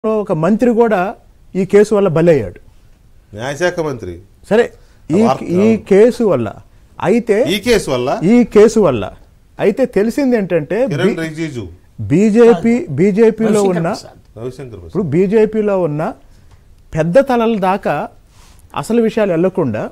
ఒక మంత్రి కూడా ఈ కేసు వల్ల బలయ్యాడు న్యాయశాఖ మంత్రి సరే ఈ వార్త- ఈ కేసు వల్ల అయితే ఈ కేసు వల్ల ఈ కేసు వల్ల అయితే తెలిసింది ఏంటంటే కిరణ్ రిజిజు బీజేపీ బీజేపీలో ఉన్న రవిశంకర్ ప్రసాద్ ఇప్పుడు బీజేపీలో ఉన్న పెద్ద తలల దాకా అసలు విషయాలు వెళ్లకుండా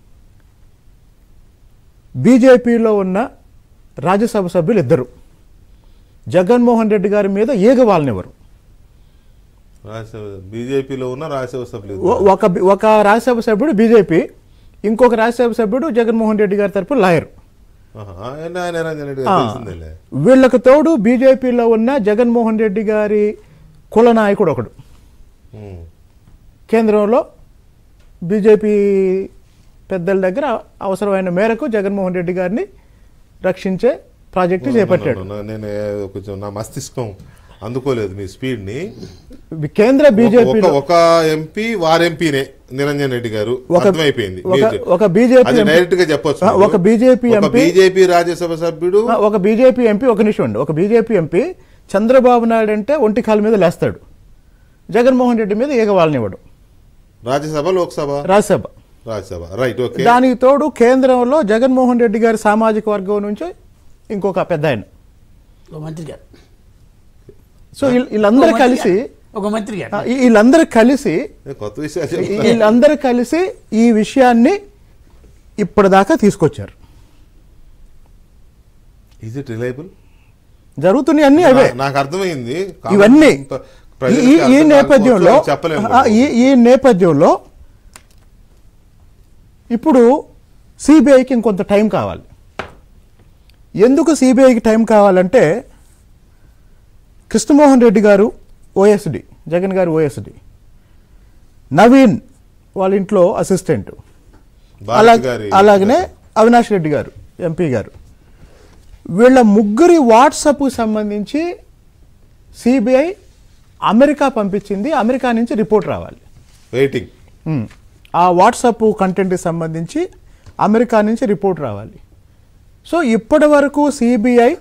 బీజేపీలో ఉన్న రాజ్యసభ సభ్యులు ఇద్దరు జగన్మోహన్ రెడ్డి గారి మీద ఈగ వాళ్ళనివ్వరు రాజ్యసభ బీజేపీలో ఉన్న రాజ్యసభ సభ్యులు ఓ- ఒక బి- ఒక రాజ్యసభ సభ్యుడు బీజేపీ ఇంకొక రాజ్యసభ సభ్యుడు జగన్మోహన్ రెడ్డి గారి తరపు లాయర్ ఆహా, ఆయన ఆయన నిరంజన్ రెడ్డి గారు తెలిసిందేలే వీళ్ళకు తోడు బీజేపీలో ఉన్న జగన్మోహన్ రెడ్డి గారి కుల నాయకుడు ఒకడు ఉమ్. కేంద్రంలో బీజేపీ పెద్దల దగ్గర అవసరమైన మేరకు జగన్మోహన్ రెడ్డి గారిని రక్షించే ప్రాజెక్టు చేపట్టాడు నా- నేను ఏ- కొంచెం నా మస్తిష్కం అందుకోలేదు మీ స్పీడ్ ని కేంద్ర ఒక- బీజేపీ ఒక- ఒక ఎంపీ వారి ఎంపీనే నిరంజన్ రెడ్డి గారు ఒక- అర్థమైపోయింది ఒక- మీరు చె- ఒక బీజేపీ అది ఎంపీ- డైరెక్ట్ గా చెప్పొచ్చు ఆ, ఒక బీజేపీ ఒక ఎంపీ- బీజేపీ రాజ్యసభ సభ్యుడు ఒక బీజేపీ ఎంపీ ఒక నిమిషం అండి ఒక బీజేపీ ఎంపీ చంద్రబాబు నాయుడు అంటే ఒంటి కాలు మీద లేస్తాడు జగన్మోహన్ రెడ్డి మీద ఈగ వాళ్ళనివ్వడు రాజ్యసభ లోక్సభ రాజ్యసభ రాజ్యసభ రైట్ ఓకే దానికి తోడు కేంద్రంలో జగన్మోహన్ రెడ్డి గారి సామాజిక వర్గం నుంచి ఇంకొక పెద్ద ఆయన ఒక మంత్రి గారు సో వీళ్ళ- వీళ్ళందరూ ఒక మంత్రి కలిసి గారు. ఒక మంత్రి గారు ఆ, ఈ- వీళ్ళందరూ కలిసి ఏ, కొత్త విషయాలు ఈ- చెప్తున్నా. వీళ్ళందరూ కలిసి ఈ విషయాన్ని ఇప్పటిదాకా తీసుకొచ్చారు Is it reliable? జరుగుతున్నాయి అన్ని అవే నా- నాకు అర్థమైంది ఇవన్నీ కాకపోతే ఈ- ప్రజలకి ఈ- ఈ అర్థం నేపథ్యంలో కాకపోవచ్చు, చెప్పలేము ఆ, ఈ ఈ నేపథ్యంలో ఇప్పుడు సిబిఐకి ఇంకొంత టైం కావాలి ఎందుకు సిబిఐకి టైం కావాలంటే కృష్ణమోహన్ రెడ్డి గారు ఓఎస్డి జగన్ గారు ఓఎస్డి నవీన్ వాళ్ళ ఇంట్లో అసిస్టెంట్ భారతి అలాగే గారి- అలాగనే అవినాష్ రెడ్డి గారు ఎంపీ గారు వీళ్ళ ముగ్గురి వాట్సాప్ సంబంధించి సిబిఐ అమెరికా పంపించింది అమెరికా నుంచి రిపోర్ట్ రావాలి వెయిటింగ్ ఉమ్. ఆ వాట్సాప్ కంటెంట్కి సంబంధించి అమెరికా నుంచి రిపోర్ట్ రావాలి సో ఇప్పటి వరకు సిబిఐ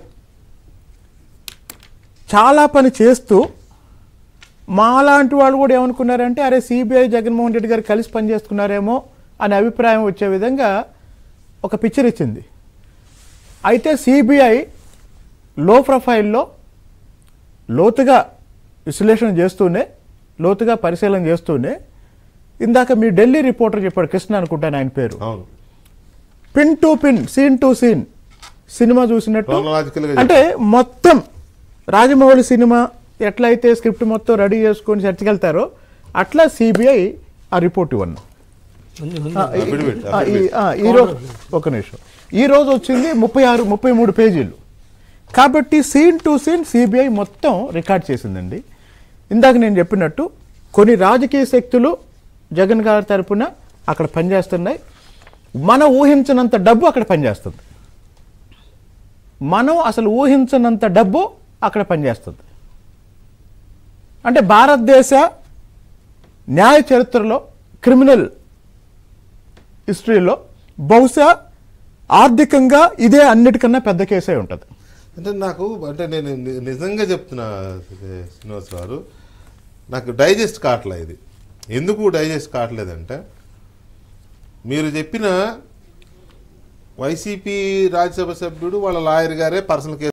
చాలా పని చేస్తూ మాలాంటి వాళ్ళు కూడా ఏమనుకున్నారంటే అరే సిబిఐ జగన్మోహన్ రెడ్డి గారు కలిసి పనిచేస్తున్నారేమో అనే అభిప్రాయం వచ్చే విధంగా ఒక పిక్చర్ ఇచ్చింది అయితే సిబిఐ లో ప్రొఫైల్లో లోతుగా విశ్లేషణ చేస్తూనే లోతుగా పరిశీలన చేస్తూనే ఇందాక మీ ఢిల్లీ రిపోర్టర్ చెప్పాడు కృష్ణ అనుకుంటాను ఆయన పేరు అవును pin to pin scene to scene cinema చూసినట్టు Chronological గా అంటే మొత్తం రాజమౌళి సినిమా ఎట్లయితే స్క్రిప్ట్ మొత్తం రెడీ చేసుకొని చర్చకెళ్తారో అట్లా సిబిఐ ఆ రిపోర్ట్ ఇవ్వను ఉంది, ఉంది. ఆ, ఈ- Affidavit, ఆ, ఈ- affidavit. ఆ, ఈ రోజు ఒక నిమిషం ఈ రోజు వచ్చింది ముప్పై ఆరు ముప్పై మూడు పేజీలు కాబట్టి సీన్ టు సీన్ సిబిఐ మొత్తం రికార్డ్ చేసిందండి ఇందాక నేను చెప్పినట్టు కొన్ని రాజకీయ శక్తులు జగన్ గారి తరపున అక్కడ పనిచేస్తున్నాయి మనం ఊహించినంత డబ్బు అక్కడ పనిచేస్తుంది మనం అసలు ఊహించనంత డబ్బు అక్కడ పనిచేస్తుంది అంటే భారతదేశ న్యాయ చరిత్రలో క్రిమినల్ హిస్టరీలో బహుశా ఆర్థికంగా ఇదే అన్నిటికన్నా పెద్ద కేసే ఉంటుంది అంటే నాకు అంటే నేను ని- నిజంగా చెప్తున్నా ఏ, శ్రీనివాస్ గారు నాకు డైజెస్ట్ కావట్లే ఇది ఎందుకు డైజెస్ట్ కావట్లేదంటే మీరు చెప్పిన వైసీపీ రాజ్యసభ సభ్యుడు వాళ్ళ లాయర్ గారే పర్సనల్ కేసు